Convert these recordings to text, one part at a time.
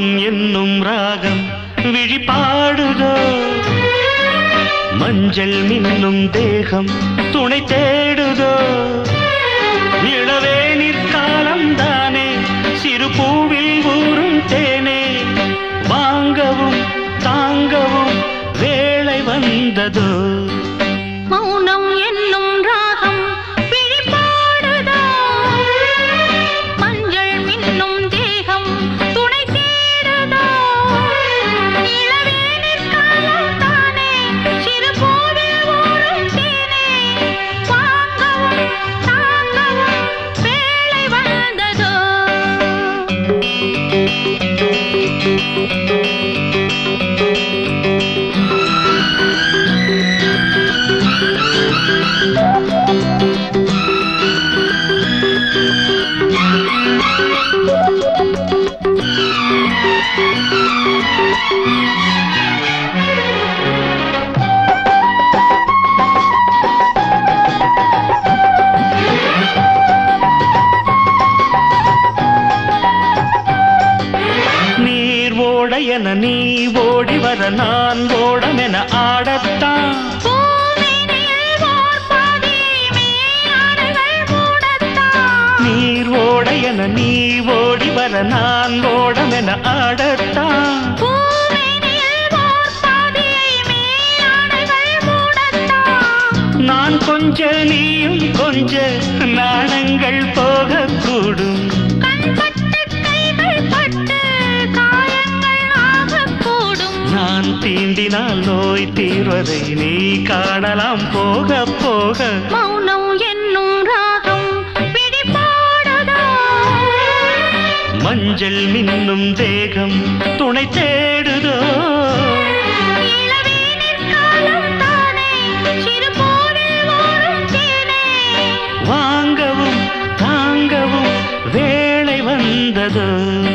மௌனம் என்னும் ராகம் விழிபாடுதோ மஞ்சள் மின்னும் தேகம் துணை தேடுதோ இளவே நிற்காலம் தானே சிறு பூவில் ஊறும் தேனே வாங்கவும் தாங்கவும் வேளை வந்ததோ மௌனம் என்னும் ராகம் விழிபாடுதோ மஞ்சள் மின்னும் தேகம் துணை தேடுதோ இளவேனிற் காலம் தானே சிறு பூவில் ஊறும் தேனே வாங்கவும் தாங்கவும் வேளை வந்ததோ நீர் ஓட என நீ ஓடி வர நான் ஓடமென ஆடத்தான் பூமினில் ஓர் பாதி மேலாடைகள் மூடத்தான் நீர் ஓட என நீ ஓடி வர நான் ஓடமென ஆடத்தான் பூமினில் ஓர் பாதியை மேலாடைகள் மூடத்தான் நான் கொஞ்ச நீயும் கொஞ்ச நாணங்கள் போகக்கூடும் கண்பட்டு கைகள் பட்டு காயங்கள் ஆகக்கூடும் நான் தீண்டினால் நோய் தீர்வதை நீ காணலாம் போக போக மௌனம் என்னும் ராகம் பிடிபாடுதோ மஞ்சள் மின்னும் தேகம் துணை தேடுதோ இளவேனிற் காலம் தானே சிறு பூவில் ஊறும் தேனே வாங்கவும் தாங்கவும் வேளை வந்ததோ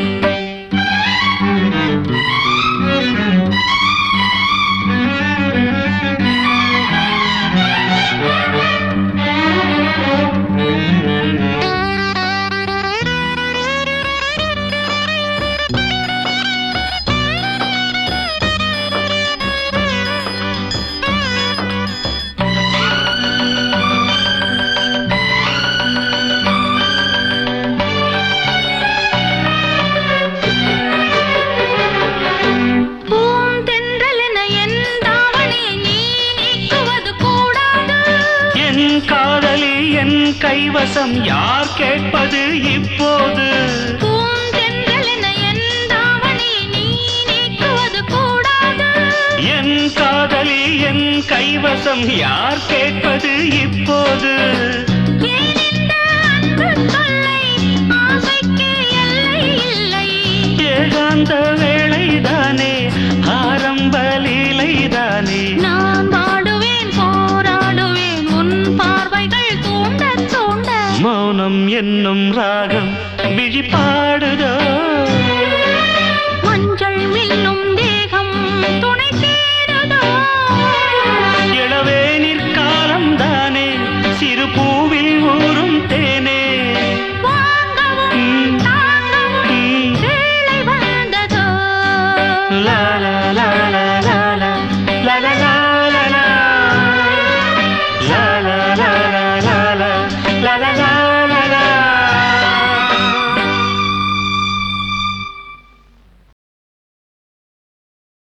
பூந்தென்றலென என் தாவணியை நீ நீக்குவது கூடாது என் காதலி என் கைவசம் யார் கேட்பது இப்போது பூந்தென்றலென என் தாவணியை நீ நீக்குவது கூடாது என் காதலி என் கைவசம் யார் கேட்பது இப்போது ஏன் இந்த அன்பு தொல்லை ஆசைக்கு எல்லை இல்லை ஏகாந்த வேளைதானே ஆரம்ப லீலைதானே நான் பாடுவேன் போராடுவேன் உன் பார்வைகள் தூண்ட தூண்ட மௌனம் என்னும் ராகம் விழிப்பா